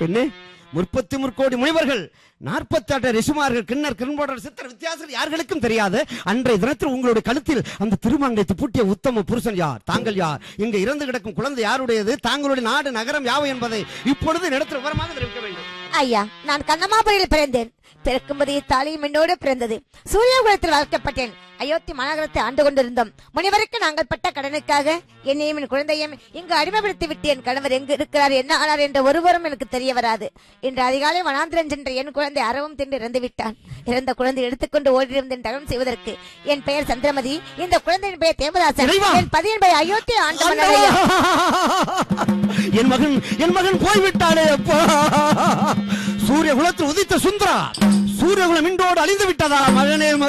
பெண்ணே முப்பத்தி முற்கோடி முனிவர்கள் நாற்பத்தி ரிஷிமார்கள் கிண்ணர் கிரும்போடர் சித்தர் வித்தியாசம் யார்களுக்கும் தெரியாது அன்றைய தினத்தில் உங்களுடைய கழுத்தில் அந்த திருமங்கத்தை பூட்டிய உத்தம புருஷன் யார் தாங்கள் யார் இங்க இறந்து கிடக்கும் குழந்தை யாருடையது தாங்களுடைய நாடு நகரம் யாவை என்பதை இப்பொழுது நிலத்தில் விவரமாக தெரிவிக்க வேண்டும் ஐயா நான் கண்ணமாபுரியில் பிறந்தேன் பிறக்கும்போதே தாலியும் என்னோடு பிறந்தது சூரியகுலத்தில் வளர்க்கப்பட்டேன் அயோத்தி மாநகரத்தை ஆண்டு கொண்டிருந்தோம் முனிவருக்கு நாங்கள் பட்ட கடனுக்காக என்னையும் என் குழந்தையும் இங்கு அடிமைப்படுத்தி விட்டு என் கணவர் எங்கு இருக்கிறார் என்ன ஆனார் என்ற ஒருவரும் எனக்கு தெரிய வராது இன்று அதிகாலை வனாந்திரன் சென்ற என் குழந்தை அறவும் தின்று இறந்து விட்டான் இறந்த குழந்தை எடுத்துக்கொண்டு ஓடியிருந்தேன் தகனம் செய்வதற்கு என் பெயர் சந்திரமதி இந்த குழந்தையின் பெயர் தேவதாசன் இறைவா! என் பதியின் பெயர் அயோத்தி ஆண்டவன் ஐயா என் மகன் என் மகன் போய்விட்டானே அப்பா சூரிய குலத்தில் உதித்த சுந்தரா சூரிய குலம் இன்றோடு அழிந்து விட்டதா மகனே